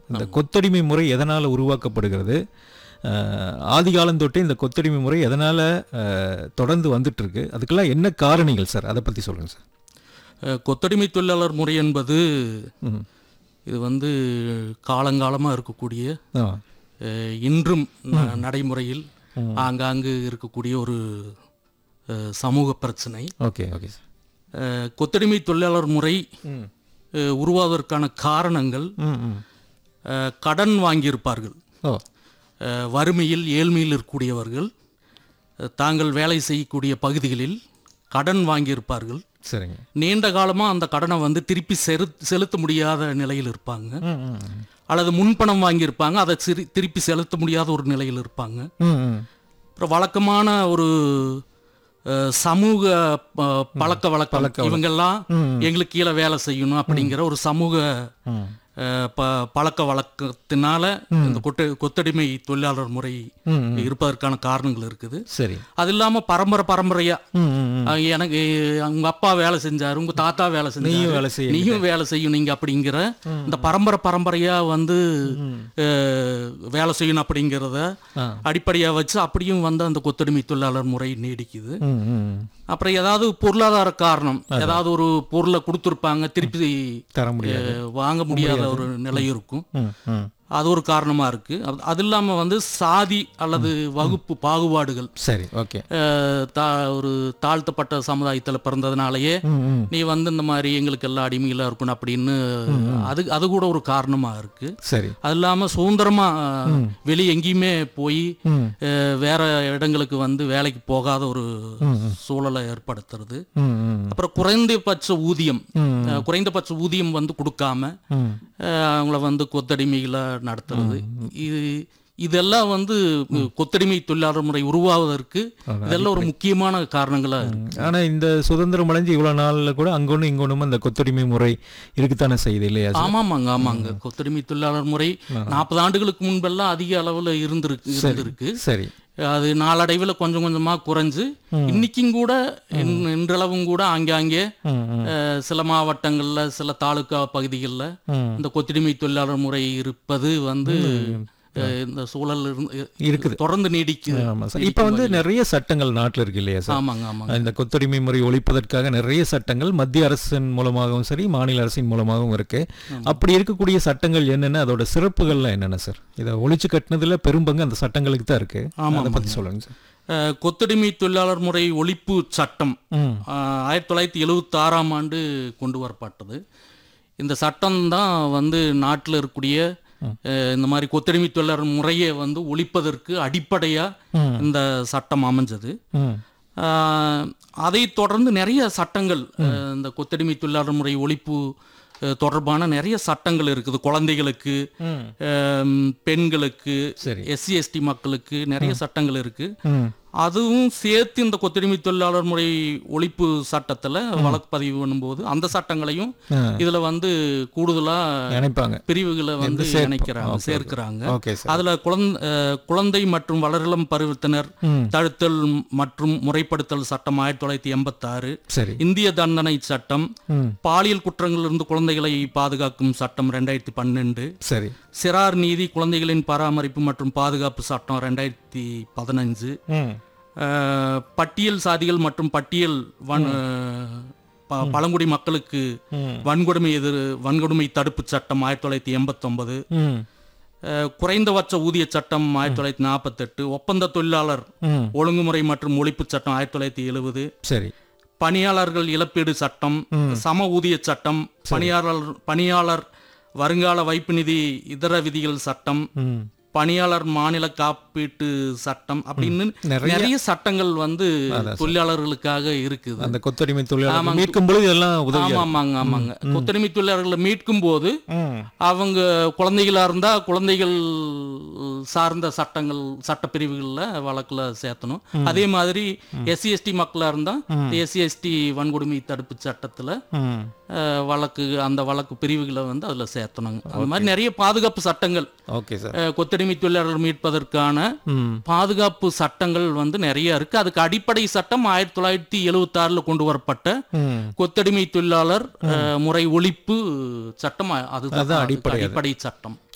இந்த கொத்தடிமை முறை எதனால் உருவாக்கப்படுகிறது அஹ், ஆதி காலம் தொட்டே இந்த கொத்தடிமை முறை எதனால் தொடர்ந்து வந்துட்டு இருக்கு அதுக்கெல்லாம் என்ன காரணிகள் சார் அதை பற்றி சொல்லுங்கள் சார் அஹ், கொத்தடிமை தொழிலாளர் முறை என்பது ம் இது வந்து காலங்காலமாக இருக்கக்கூடிய ஆ அஹ், இன்றும் ந- நடைமுறையில் ஆங்காங்கு இருக்கக்கூடிய ஒரு அஹ், சமூக பிரச்சனை ஓகே ஓகே சார் அஹ், கொத்தடிமை தொழிலாளர் முறை ம் அஹ், உருவாவதற்கான காரணங்கள் ம் ம் அஹ், கடன் வாங்கியிருப்பார்கள் ஓ அஹ், வறுமையில் ஏழ்மையில் இருக்கக்கூடியவர்கள் அஹ், தாங்கள் வேலை செய்யக்கூடிய பகுதிகளில் கடன் வாங்கியிருப்பார்கள் சரிங்க நீண்ட காலமாக அந்த கடனை வந்து திருப்பி செரு செலுத்த முடியாத நிலையில் இருப்பாங்க ம் ம் ம். அல்லது முன்பணம் வாங்கியிருப்பாங்க அதை சிரி திருப்பி செலுத்த முடியாத ஒரு நிலையில் இருப்பாங்க ம் ம் அப்புறம் வழக்கமான ஒரு அஹ், சமூக ப- பழக்க வழக்கம் இவங்கெல்லாம் எங்களுக்கு கீழே வேலை செய்யணும் அப்படிங்கிற ஒரு சமூக ம் அஹ், ப பழக்க வழக்கத்தினால இந்த கொட்டு கொத்தடிமை தொழிலாளர் முறை ம், இருப்பதற்கான காரணங்கள் இருக்குது சரி அது இல்லாம பரம்பரை பரம்பரையா ம் ம் ம். அஹ், எனக்கு உங்க அப்பா வேலை செஞ்சாரு உங்க தாத்தா வேலை செஞ்சாரு நீயும் வேலை செய்ய நீயும் வேலை செய்யணும் நீங்க அப்படிங்கிற இந்த பரம்பரை பரம்பரையா வந்து அஹ், வேலை செய்யணும் அப்படிங்கிறத ஆ. அடிப்படையா வச்சு அப்படியும் வந்து அந்த கொத்தடிமை தொழிலாளர் முறை நீடிக்குது ம் ம் அப்புறம் ஏதாவது பொருளாதார காரணம் ஏதாவது ஒரு பொருளை கொடுத்துருப்பாங்க திருப்பி தர முடியாது அஹ், வாங்க முடியாத ஒரு நிலை இருக்கும் ம் ம் அது ஒரு காரணமா இருக்கு அது- அது இல்லாம வந்து சாதி அல்லது வகுப்பு பாகுபாடுகள் சரி ஓகே அஹ், தா- ஒரு தாழ்த்தப்பட்ட சமுதாயத்துல பிறந்ததுனாலயே ம் ம் நீ வந்து இந்த மாதிரி எங்களுக்கு எல்லாம் அடிமையில இருக்கணும் அப்படின்னு அது அது கூட ஒரு காரணமா இருக்கு சரி அது இல்லாம சுதந்திரமா அஹ், வெளிய எங்கேயுமே போய் ம் அஹ், வேற இடங்களுக்கு வந்து வேலைக்கு போகாத ஒரு சூழலை ஏற்படுத்துறது ம் ம் அப்புறம் குறைந்தபட்ச ஊதியம் அஹ், குறைந்தபட்ச ஊதியம் வந்து கொடுக்காம ம் அஹ், அவங்கள வந்து கொத்தடிமைகளை நடத்துறது இது இதெல்லாம் வந்து கொத்தடிமை தொழிலாளர் முறை உருவாவதற்கு இதெல்லாம் ஒரு முக்கியமான காரணங்களா இருக்கு ஆனா இந்த சுதந்திரம் அடைஞ்சு இவ்வளவு நாள்ல கூட அங்கொன்னும் இங்கொன்னும் அந்த கொத்தடிமை முறை இருக்குத்தானே செய்யுது இல்லையா சார்? ஆமாமாங்க ஆமாங்க கொத்தடிமை தொழிலாளர் முறை நாற்பது ஆண்டுகளுக்கு முன்பெல்லாம் அதிக அளவுல இருந்திருக்கு இருந்திருக்கு சரி அது நாளடைவில் கொஞ்சம் கொஞ்சமா குறைஞ்சு இன்னைக்கும் கூட இன்- இன்றளவும் கூட ஆங்காங்கே ம் ம் அஹ், சில மாவட்டங்கள்ல சில தாலுகா பகுதிகளில் ம். இந்த கொத்தடிமை தொழிலாளர் முறை இருப்பது வந்து அஹ், இந்த சூழல் இருந்து- இருக்குது. தொடர்ந்து நீடிக்குது ஆமா சார் இப்ப வந்து நிறைய சட்டங்கள் நாட்டுல இருக்கு இல்லையா சார் ஆமாங்க ஆமாங்க இந்த கொத்தடிமை முறை ஒழிப்பதற்காக நிறைய சட்டங்கள் மத்திய அரசின் மூலமாகவும் சரி மாநில அரசின் மூலமாகவும் இருக்கு அப்படி இருக்கக்கூடிய சட்டங்கள் என்னென்ன அதோட சிறப்புகள்லாம் என்னென்ன சார் இதை ஒழிச்சு கட்டினதுல பெரும்பங்கு அந்த சட்டங்களுக்கு தான் இருக்கு அதை பத்தி சொல்லுங்க சார் அஹ், கொத்தடிமை தொழிலாளர் முறை ஒழிப்பு சட்டம் ம் அஹ், ஆயிரத்தி தொள்ளாயிரத்தி எழுவத்தி ஆறாம் ஆண்டு கொண்டு வரப்பட்டது இந்த சட்டம் தான் வந்து நாட்டில் இருக்கக்கூடிய அஹ், இந்த மாதிரி கொத்தடிமை தொழிலாளர் முறையை வந்து ஒழிப்பதற்கு அடிப்படையாக இந்த சட்டம் அமைஞ்சது ம் ஆஹ் அதைத் தொடர்ந்து நிறைய சட்டங்கள் அஹ் இந்த கொத்தடிமை தொழிலாளர் முறை ஒழிப்பு அஹ், தொடர்பான நிறைய சட்டங்கள் இருக்குது குழந்தைகளுக்கு ம் ஆம், பெண்களுக்கு சரி. எஸ்சி எஸ்டி மக்களுக்கு நிறைய சட்டங்கள் இருக்கு ம் அதுவும் சேர்த்து இந்த கொத்தடிமை தொழிலாளர் முறை ஒழிப்பு சட்டத்துல வழக்கு பதிவு பண்ணும்போது அந்த சட்டங்களையும் ஆ. இதுல வந்து கூடுதலா நினைப்பாங்க பிரிவுகளை வந்து சேர்ப்பு. இணைக்கிறாங்க ஓகே, ஓகே. சேர்க்கிறாங்க ஓகே சார் அதுல குழந்தை அஹ், குழந்தை மற்றும் வளரிளம் பருவத்தினர் ம் தடுத்தல் மற்றும் முறைப்படுத்தல் சட்டம் ஆயிரத்தி தொள்ளாயிரத்தி எண்பத்தாறு சரி இந்திய தண்டனை சட்டம் ம் பாலியல் குற்றங்களிலிருந்து குழந்தைகளை பாதுகாக்கும் சட்டம் ரெண்டாயிரத்தி பன்னெண்டு சரி சிறார் நீதி குழந்தைகளின் பராமரிப்பு மற்றும் பாதுகாப்பு சட்டம் ரெண்டாயிரத்தி பதினஞ்சு ம் அஹ், பட்டியல் சாதிகள் மற்றும் பட்டியல் வன் அஹ், ப- பழங்குடி மக்களுக்கு ம். வன்கொடுமை எதிர் வன்கொடுமை தடுப்பு சட்டம் ஆயிரத்தி தொள்ளாயிரத்தி எண்பத்தொன்பது ம் அஹ், குறைந்தபட்ச ஊதிய சட்டம் ஆயிரத்தி தொள்ளாயிரத்தி நாற்பத்தெட்டு ஒப்பந்த தொழிலாளர் ம் ஒழுங்குமுறை மற்றும் ஒழிப்பு சட்டம் ஆயிரத்தி தொள்ளாயிரத்தி எழுபது சரி பணியாளர்கள் இழப்பீடு சட்டம் சம ஊதிய சட்டம் பணியாளர் பணியாளர் வருங்கால வைப்பு நிதி இதர விதிகள் சட்டம் ம் பணியாளர் மாநில காப்பீட்டு சட்டம் அப்படின்னு நிறைய- நிறைய சட்டங்கள் வந்து தொழிலாளர்களுக்காக இருக்குது அந்த கொத்தடிமை தொழிலாளர்கள் மீட்கும் பொழுது இதெல்லாம் உதவி ஆமா ஆமாங்க ஆமாங்க கொத்தடிமை தொழிலாளர்களை மீட்கும் போது ம் அவங்க குழந்தைகளா இருந்தா குழந்தைகள் சார்ந்த சட்டங்கள் சட்டப்பிரிவுகளில் வழக்குல சேர்த்தணும் அதே மாதிரி எஸ்சி எஸ்டி மக்களா இருந்தா எஸ்சி எஸ்டி வன்கொடுமை தடுப்பு சட்டத்துல ம் அஹ், வழக்கு அந்த வழக்கு பிரிவுகளை வந்து அதுல சேர்த்தணுங்க அந்த மாதிரி நிறைய பாதுகாப்பு சட்டங்கள் ஓகே சார் அஹ், கொத்தடிமை தொழிலாளர்கள் மீட்பதற்கான ம் பாதுகாப்பு சட்டங்கள் வந்து நிறைய இருக்கு அதுக்கு அடிப்படை சட்டம் ஆயிரத்தி தொள்ளாயிரத்தி எழுவத்தி ஆறுல கொண்டு வரப்பட்ட ம் கொத்தடிமை தொழிலாளர் அஹ், முறை ஒழிப்பு சட்டம் அதுதான் அதான் அதுக்கு அடிப்படை அது. அடிப்படை சட்டம்